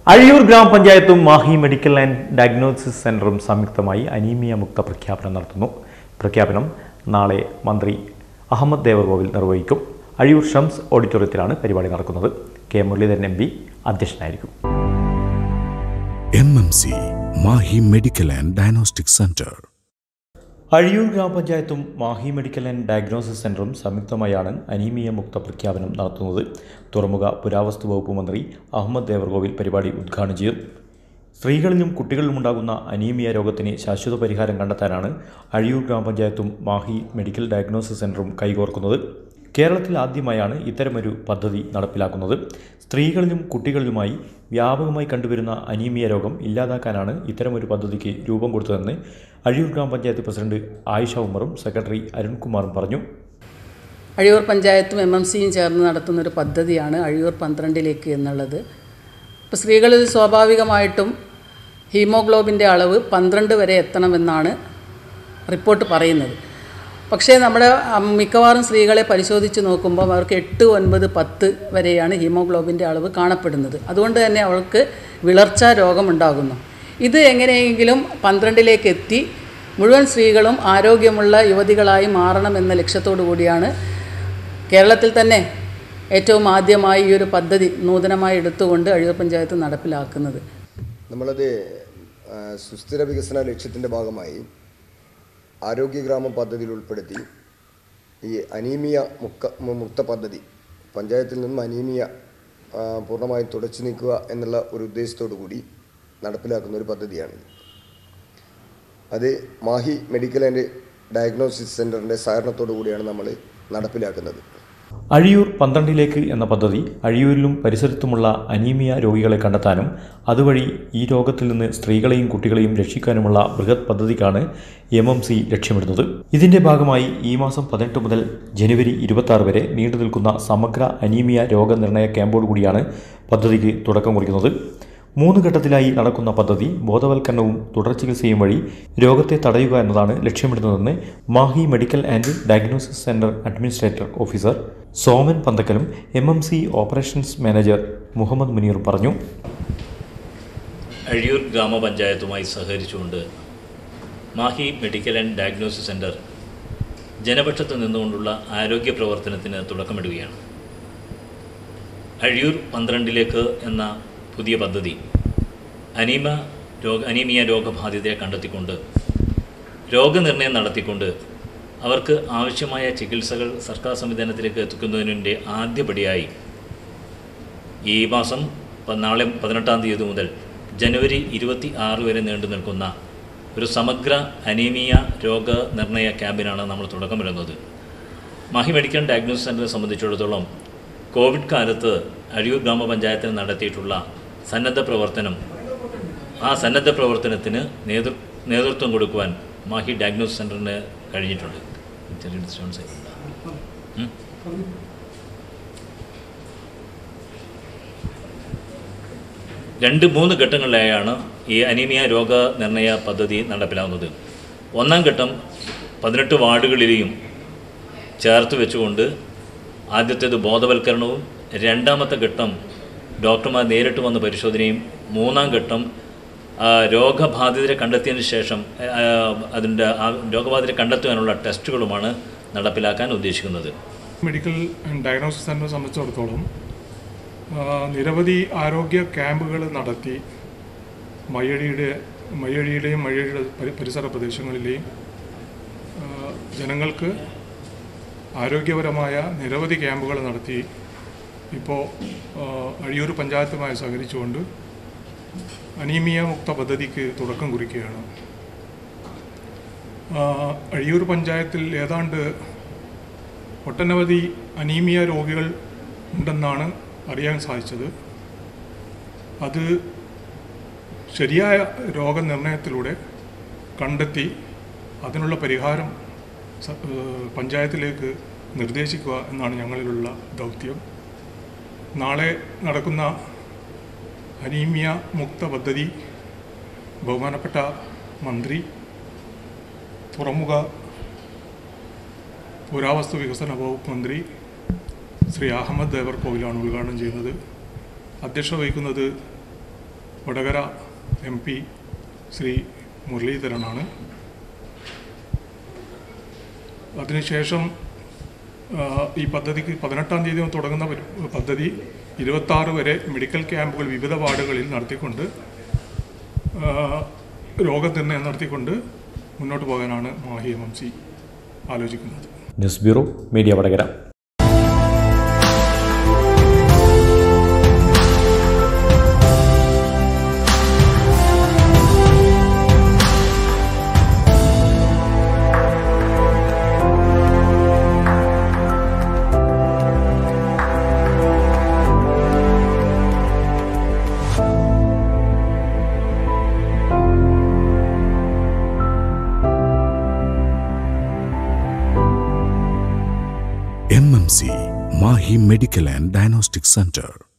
അഴിയൂർ ഗ്രാമപഞ്ചായത്തും Mahe medical and diagnosis സെന്ററും സംയുക്തമായി അനീമിയ മുക്ത പ്രഖ്യാപനം നടത്തുന്നു പ്രഖ്യാപനം നാളെ മന്ത്രി അഹമ്മദ് ദേവർകോവിൽ നിർവഹിക്കും അഴിയൂർ ഷംസ് ഓഡിറ്റോറിയത്തിലാണ് പരിപാടി നടക്കുന്നത് കെ മുരളീധരൻ എം പി അധ്യക്ഷനായിരിക്കും M M C Mahe medical and diagnostic centre Azhiyur ഗ്രാമപഞ്ചായത്തും മാഹി മെഡിക്കൽ ആൻഡ് ഡയഗ്നോസിസ് സെന്ററും സംയുക്തമായാണ് അനീമിയ മുക്ത പ്രഖ്യാപനം നടത്തുന്നത് തുറമുഖ പുരാവസ്തു വകുപ്പ് മന്ത്രി അഹമ്മദ് ദേവർകോവിൽ പരിപാടി ഉദ്ഘാടനം ചെയ്യും സ്ത്രീകളിലും കുട്ടികളിലും ഉണ്ടാകുന്ന അനീമിയ രോഗത്തിന് ശാശ്വത പരിഹാരം കണ്ടെത്താനാണ് അഴിയൂർ ഗ്രാമപഞ്ചായത്തും മാഹി മെഡിക്കൽ ഡയഗ്നോസിസ് സെന്ററും കൈകോർക്കുന്നത് കേരളത്തിൽ ആദ്യമായാണ് ഇത്തരമൊരു പദ്ധതി നടപ്പിലാക്കുന്നത് സ്ത്രീകളിലും കുട്ടികളിലുമായി വ്യാപകമായി കണ്ടുവരുന്ന അനീമിയ രോഗം ഇല്ലാതാക്കാനാണ് ഇത്തരമൊരു പദ്ധതിക്ക് രൂപം കൊടുത്തതെന്ന് അഴിയൂർ ഗ്രാമപഞ്ചായത്ത് പ്രസിഡന്റ് ആയിഷ ഉമറും സെക്രട്ടറി അരുൺകുമാറും പറഞ്ഞു അഴിയൂർ പഞ്ചായത്തും എം എം സിയും ചേർന്ന് നടത്തുന്നൊരു പദ്ധതിയാണ് അഴിയൂർ പന്ത്രണ്ടിലേക്ക് എന്നുള്ളത് ഇപ്പോൾ സ്ത്രീകളിൽ സ്വാഭാവികമായിട്ടും ഹീമോഗ്ലോബിൻ്റെ അളവ് പന്ത്രണ്ട് വരെ എത്തണമെന്നാണ് റിപ്പോർട്ട് പറയുന്നത് പക്ഷേ നമ്മുടെ അം, മിക്കവാറും സ്ത്രീകളെ പരിശോധിച്ച് നോക്കുമ്പോൾ അവർക്ക് എട്ട് ഒൻപത് പത്ത് വരെയാണ് ഹീമോഗ്ലോബിൻ്റെ അളവ് കാണപ്പെടുന്നത് അതുകൊണ്ട് തന്നെ അവർക്ക് വിളർച്ച രോഗമുണ്ടാകുന്നു ഇത് എങ്ങനെയെങ്കിലും പന്ത്രണ്ടിലേക്ക് എത്തി മുഴുവൻ സ്ത്രീകളും ആരോഗ്യമുള്ള യുവതികളായി മാറണമെന്ന ലക്ഷ്യത്തോടു കൂടിയാണ് കേരളത്തിൽ തന്നെ ഏറ്റവും ആദ്യമായി ഈ ഒരു പദ്ധതി നൂതനമായി എടുത്തുകൊണ്ട് അഴിയൂർ പഞ്ചായത്ത് നടപ്പിലാക്കുന്നത് നമ്മളത് ആ, സുസ്ഥിര വികസന ലക്ഷ്യത്തിൻ്റെ ഭാഗമായി ആരോഗ്യ ഗ്രാമം പദ്ധതിയിൽ ഉൾപ്പെടുത്തി ഈ അനീമിയ മുക്ക മു- മുക്ത പദ്ധതി പഞ്ചായത്തിൽ നിന്നും അനീമിയ ആ, പൂർണ്ണമായും തുടച്ചു നീക്കുക എന്നുള്ള ഒരു ഉദ്ദേശത്തോടു കൂടി നടപ്പിലാക്കുന്ന ഒരു പദ്ധതിയാണ് അത് മാഹി മെഡിക്കൽ ആൻഡ് ഡയഗ്നോസിസ് സെൻറ്ററിൻ്റെ സഹകരണത്തോടു കൂടിയാണ് നമ്മൾ നടപ്പിലാക്കുന്നത് അഴിയൂർ പന്ത്രണ്ടിലേക്ക് എന്ന പദ്ധതി അഴിയൂരിലും പരിസരത്തുമുള്ള അനീമിയ രോഗികളെ കണ്ടെത്താനും അതുവഴി ഈ രോഗത്തിൽ നിന്ന് സ്ത്രീകളെയും കുട്ടികളെയും രക്ഷിക്കാനുമുള്ള ബൃഹത് പദ്ധതിക്കാണ് എം എം സി ലക്ഷ്യമിടുന്നത് ഇതിന്റെ ഭാഗമായി ഈ മാസം പതിനെട്ട് മുതൽ ജനുവരി ഇരുപത്തി ആറ് വരെ നീണ്ടു നിൽക്കുന്ന സമഗ്ര അനീമിയ രോഗനിർണയ ക്യാമ്പോട് കൂടിയാണ് പദ്ധതിക്ക് തുടക്കം കുറിക്കുന്നത് മൂന്ന് ഘട്ടത്തിലായി നടക്കുന്ന പദ്ധതി ബോധവൽക്കരണവും തുടർ ചികിത്സയും വഴി രോഗത്തെ തടയുക എന്നതാണ് ലക്ഷ്യമിടുന്നതെന്ന് Mahe medical and diagnosis centre administrator officer Soman പന്തക്കലും M M C operations manager Muhammad Muneer പറഞ്ഞു അഴിയൂർ ഗ്രാമപഞ്ചായത്തുമായി സഹകരിച്ചുകൊണ്ട് Mahe medical and diagnosis centre ജനപക്ഷത്ത് നിന്നുകൊണ്ടുള്ള ആരോഗ്യ പ്രവർത്തനത്തിന് തുടക്കമിടുകയാണ് അഴിയൂർ പന്ത്രണ്ടിലേക്ക് എന്ന പുതിയ പദ്ധതി അനീമ രോഗ അനീമിയ രോഗബാധിതരെ കണ്ടെത്തിക്കൊണ്ട് രോഗനിർണയം നടത്തിക്കൊണ്ട് അവർക്ക് ആവശ്യമായ ചികിത്സകൾ സർക്കാർ സംവിധാനത്തിലേക്ക് എത്തിക്കുന്നതിൻ്റെ ആദ്യപടിയായി ഈ മാസം പ- നാളെ പതിനെട്ടാം തീയതി മുതൽ ജനുവരി ഇരുപത്തി ആറ് വരെ നീണ്ടു നിൽക്കുന്ന ഒരു സമഗ്ര അനീമിയ രോഗനിർണയ ക്യാമ്പിനാണ് നമ്മൾ തുടക്കമിടുന്നത് മാഹി മെഡിക്കൽ ഡയഗ്നോസിസ് സെൻ്ററിനെ സംബന്ധിച്ചിടത്തോളം കോവിഡ് കാലത്ത് അഴിയൂർ ഗ്രാമപഞ്ചായത്തിന് നടത്തിയിട്ടുള്ള സന്നദ്ധ പ്രവർത്തനം ആ സന്നദ്ധ പ്രവർത്തനത്തിന് നേതൃ നേതൃത്വം കൊടുക്കുവാൻ മാഹി ഡയഗ്നോസിസ് സെൻ്ററിന് കഴിഞ്ഞിട്ടുണ്ട് ചെറിയ ഡിസ്റ്റർബൻസ് ആയിട്ടുണ്ടോ? ഉം? രണ്ട് മൂന്ന് ഘട്ടങ്ങളിലായാണ് ഈ അനീമിയ രോഗനിർണയ പദ്ധതി നടപ്പിലാവുന്നത് ഒന്നാം ഘട്ടം പതിനെട്ട് വാർഡുകളിലെയും ചേർത്ത് വെച്ചുകൊണ്ട് ആദ്യത്തേത് ബോധവൽക്കരണവും രണ്ടാമത്തെ ഘട്ടം ഡോക്ടർമാർ നേരിട്ട് വന്ന് പരിശോധനയും മൂന്നാം ഘട്ടം ആ, രോഗബാധിതരെ കണ്ടെത്തിയതിന് ശേഷം ആ, അതിൻ്റെ ആ രോഗബാധിതരെ കണ്ടെത്തുവാനുള്ള ടെസ്റ്റുകളുമാണ് നടപ്പിലാക്കാൻ ഉദ്ദേശിക്കുന്നത് മെഡിക്കൽ ആൻഡ് ഡയഗ്നോസിസ് സെൻ്ററെ സംബന്ധിച്ചിടത്തോളം ആ, നിരവധി ആരോഗ്യ ക്യാമ്പുകൾ നടത്തി മയ്യഴിയുടെ മയ്യഴിയുടെയും മയ്യഴിയുടെ പരി- പരിസര പ്രദേശങ്ങളിലെയും ആ, ജനങ്ങൾക്ക് ആരോഗ്യപരമായ നിരവധി ക്യാമ്പുകൾ നടത്തി ഇപ്പോൾ ആ, അഴിയൂർ പഞ്ചായത്തുമായി സഹകരിച്ചുകൊണ്ട് അനീമിയ മുക്ത പദ്ധതിക്ക് തുടക്കം കുറിക്കുകയാണ് ആ, അഴിയൂർ പഞ്ചായത്തിൽ ഏതാണ്ട് ഒട്ടനവധി അനീമിയ രോഗികൾ ഉണ്ടെന്നാണ് അറിയാൻ സാധിച്ചത് അത് ശരിയായ രോഗനിർണയത്തിലൂടെ കണ്ടെത്തി അതിനുള്ള പരിഹാരം സ- ഏഹ് പഞ്ചായത്തിലേക്ക് നിർദ്ദേശിക്കുക എന്നാണ് ഞങ്ങളിലുള്ള ദൗത്യം നാളെ നടക്കുന്ന അനീമിയ മുക്ത പദ്ധതി ബഹുമാനപ്പെട്ട മന്ത്രി തുറമുഖ പുരാവസ്തു വികസന വകുപ്പ് മന്ത്രി ശ്രീ അഹമ്മദ് ദേവർകോവിലാണ് ഉദ്ഘാടനം ചെയ്യുന്നത് അധ്യക്ഷത വഹിക്കുന്നത് വടകര എം പി ശ്രീ മുരളീധരനാണ് അതിനുശേഷം ആ, ഈ പദ്ധതിക്ക് പതിനെട്ടാം തീയതി തുടങ്ങുന്ന പരി- പദ്ധതി ഇരുപത്താറ് വരെ മെഡിക്കൽ ക്യാമ്പുകൾ വിവിധ വാർഡുകളിൽ നടത്തിക്കൊണ്ട് ആ, രോഗനിർണയം നടത്തിക്കൊണ്ട് മുന്നോട്ട് പോകാനാണ് മാഹി എം എം സി ആലോചിക്കുന്നത് news bureau media Vadakara MMC Mahi Medical and Diagnostic Center.